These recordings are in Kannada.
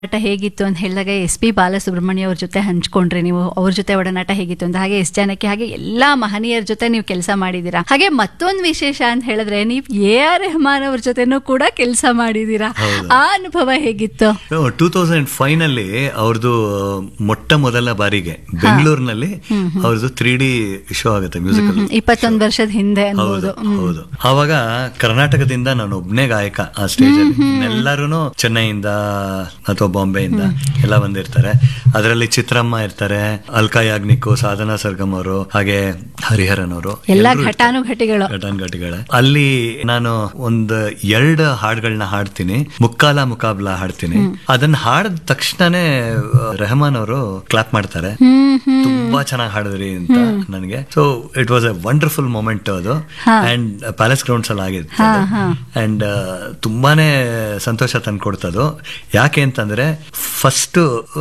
ಒಡನಾಟ ಹೇಗಿತ್ತು ಅಂತ ಹೇಳಿದಾಗ ಎಸ್ ಪಿ ಬಾಲಸುಬ್ರಹ್ಮಣ್ಯ ಅವ್ರ ಜೊತೆ ಹಂಚ್ಕೊಂಡ್ರಿ ನೀವು ಅವ್ರ ಜೊತೆ ಒಡನಾಟ ಹೇಗಿತ್ತು ಅಂತ ಹಾಗೆ ಎಸ್ ಜಾನಕಿ ಹಾಗೆ ಎಲ್ಲಾ ಮಹನೀಯರ ಜೊತೆ ನೀವು ಕೆಲಸ ಮಾಡಿದೀರಾ ಹಾಗೆ ಮತ್ತೊಂದು ವಿಶೇಷ ಅಂತ ಹೇಳಿದ್ರೆ ನೀವು ಎ ಆರ್ ರೆಹಮಾನ್ ಅವ್ರ ಜೊತೆನೂ ಕೂಡ ಕೆಲಸ ಮಾಡಿದೀರಾ ಆ ಅನುಭವ ಹೇಗಿತ್ತು ಟೂ ತೌಸಂಡ್ ಫೈವ್ ನಲ್ಲಿ ಅವ್ರದ್ದು ಮೊಟ್ಟ ಮೊದಲ ಬಾರಿಗೆ ಬೆಂಗಳೂರಿನಲ್ಲಿ ಅವ್ರದ್ದು ತ್ರೀ ಡಿ ಶೋ ಆಗುತ್ತೆ ಮ್ಯೂಸಿಕಲ್ ಇಪ್ಪತ್ತೊಂದು ವರ್ಷದ ಹಿಂದೆ ಹೌದು ಅನ್ಬೋದು ಹೌದು ಆವಾಗ ಕರ್ನಾಟಕದಿಂದ ನಾನು ಒಬ್ನೇ ಗಾಯಕ ಆ ಸ್ಟೇಜ್ ಅಲ್ಲಿ ಎಲ್ಲರೂ ಚೆನ್ನೈಯಿಂದ ಅಥವಾ ಬಾಂಬೆಯಿಂದ ಎಲ್ಲ ಬಂದಿರ್ತಾರೆ ಅದರಲ್ಲಿ ಚಿತ್ರಮ್ಮ ಇರ್ತಾರೆ ಅಲ್ಕಾ ಯಾಗ್ನಿಕ್ ಸಾಧನಾ ಸರ್ಗಮ್ ಅವರು ಹಾಗೆ ಹರಿಹರನ್ ಅವರು ಎಲ್ಲ ಎಲ್ರೂ ಇರ್ತಾರೆ. ಘಟಾನುಘಟಿಗಳು ಘಟಾನುಘಟಿಗಳ ಅಲ್ಲಿ ನಾನು ಒಂದು ಎರಡು ಹಾಡುಗಳನ್ನ ಹಾಡ್ತೀನಿ ಮುಕ್ಕಾಲ ಮುಕಾಬ್ಲ ಹಾಡ್ತೀನಿ ಅದನ್ನ ಹಾಡಿದ ತಕ್ಷಣನೇ ರೆಹಮಾನ್ ಅವರು ಕ್ಲಾಪ್ ಮಾಡ್ತಾರೆ ಹ್ಮ್ ಹ್ಮ್ ತುಂಬಾ ಚೆನ್ನಾಗಿ ಹಾಡಿದ್ರಿ ಅಂತ ನನಗೆ so it was a wonderful moment ಅದು ಅಂಡ್ ಪ್ಯಾಲೇಸ್ ಗ್ರೌಂಡ್ಸ್ ಅಲ್ಲಿ ಆಗಿತ್ತು ಅಂಡ್ ತುಂಬಾನೇ ಸಂತೋಷ ತಂದ್ಕೊಡ್ತದು ಯಾಕೆ ಅಂತಂದ್ರೆ ಫಸ್ಟ್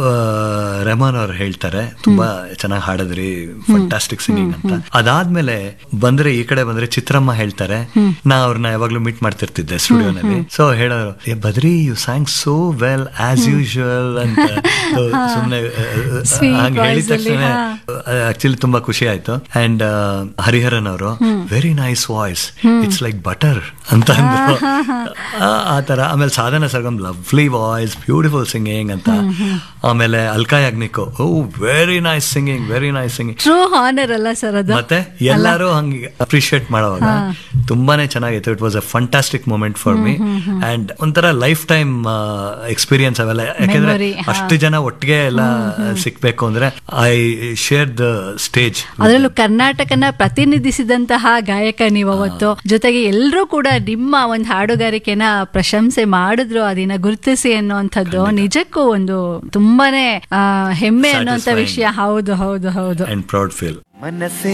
ರೆಹಮಾನ್ ಅವ್ರು ಹೇಳ್ತಾರೆ ತುಂಬಾ ಚೆನ್ನಾಗಿ ಹಾಡಿದ್ರಿ ಫಂಟಾಸ್ಟಿಕ್ ಸಿಂಗಿಂಗ್ ಅಂತ ಅದಾದ್ಮೇಲೆ ಬಂದ್ರೆ ಈ ಕಡೆ ಬಂದ್ರೆ ಚಿತ್ರಮ್ಮ ಹೇಳ್ತಾರೆ ನಾ ಅವ್ರನ್ನ ಯಾವಾಗ್ಲೂ ಮೀಟ್ ಮಾಡ್ತಿರ್ತಿದ್ದೆ ಸ್ಟುಡಿಯೋನಲ್ಲಿ ಸೊ ಹೇಳೋರು ಏ Badri you sang so well as usual ಅಂತ ಸುಮ್ಮನೆ Sweet ಹಂಗೆ ಹೇಳಿದ voice ಅಲ್ಲಿ, ತಕ್ಷಣ ಹಾ. ಆಕ್ಚುಲಿ ತುಂಬಾ ಖುಷಿ ಆಯ್ತು ಅಂಡ್ ಹರಿಹರನ್ ಅವರು very nice voice it's like butter ಅಂತ ಅಂದ್ರು ಆ- ಆ ತರ ಆಮೇಲೆ Sadhana Sargam lovely voice beautiful singing ಅಂತ ಆಮೇಲೆ Alka Yagnik oh very nice singing very nice singing true honour ಅಲ್ಲ ಸರ್ ಅದು ಮತ್ತೆ ಎಲ್ಲರೂ ಹಂಗೆ ಅಪ್ರಿಶಿಯೇಟ್ ಮಾಡೋವಾಗ ತುಂಬಾನೇ ಚೆನ್ನಾಗಿತ್ತು it was a fantastic moment for me and ಒಂಥರ ಲೈಫ್ ಟೈಮ್ ಎಕ್ಸ್ಪೀರಿಯನ್ಸ್ ಅವೆಲ್ಲ ಯಾಕಂದ್ರೆ Memory, ಹಾ. ಅಷ್ಟು ಜನ ಒಟ್ಟಿಗೆ ಎಲ್ಲ ಸಿಕ್ಬೇಕು ಅಂದ್ರೆ ಐ ಶೇರ್ ದ ಸ್ಟೇಜ್ ಅದರಲ್ಲೂ ಕರ್ನಾಟಕನ ಪ್ರತಿನಿಧಿಸಿದಂತಹ ಗಾಯಕ ನೀವು ಅವತ್ತು ಜೊತೆಗೆ ಎಲ್ಲರೂ ಕೂಡ ನಿಮ್ಮ ಒಂದು ಹಾಡುಗಾರಿಕೆನ ಪ್ರಶಂಸೆ ಮಾಡಿದ್ರು ಅದನ್ನ ಗುರುತಿಸಿ ಅನ್ನುವಂಥದ್ದು ನಿಜಕ್ಕೂ ಒಂದು ತುಂಬಾನೇ ಆ, ಹೆಮ್ಮೆ ಅನ್ನುವಂತ Satisfying. ವಿಷಯ ಹೌದು ಹೌದು ಹೌದು ಅಂಡ್ ಪ್ರೌಡ್ ಫೀಲ್ ಮನಸ್ಸೇ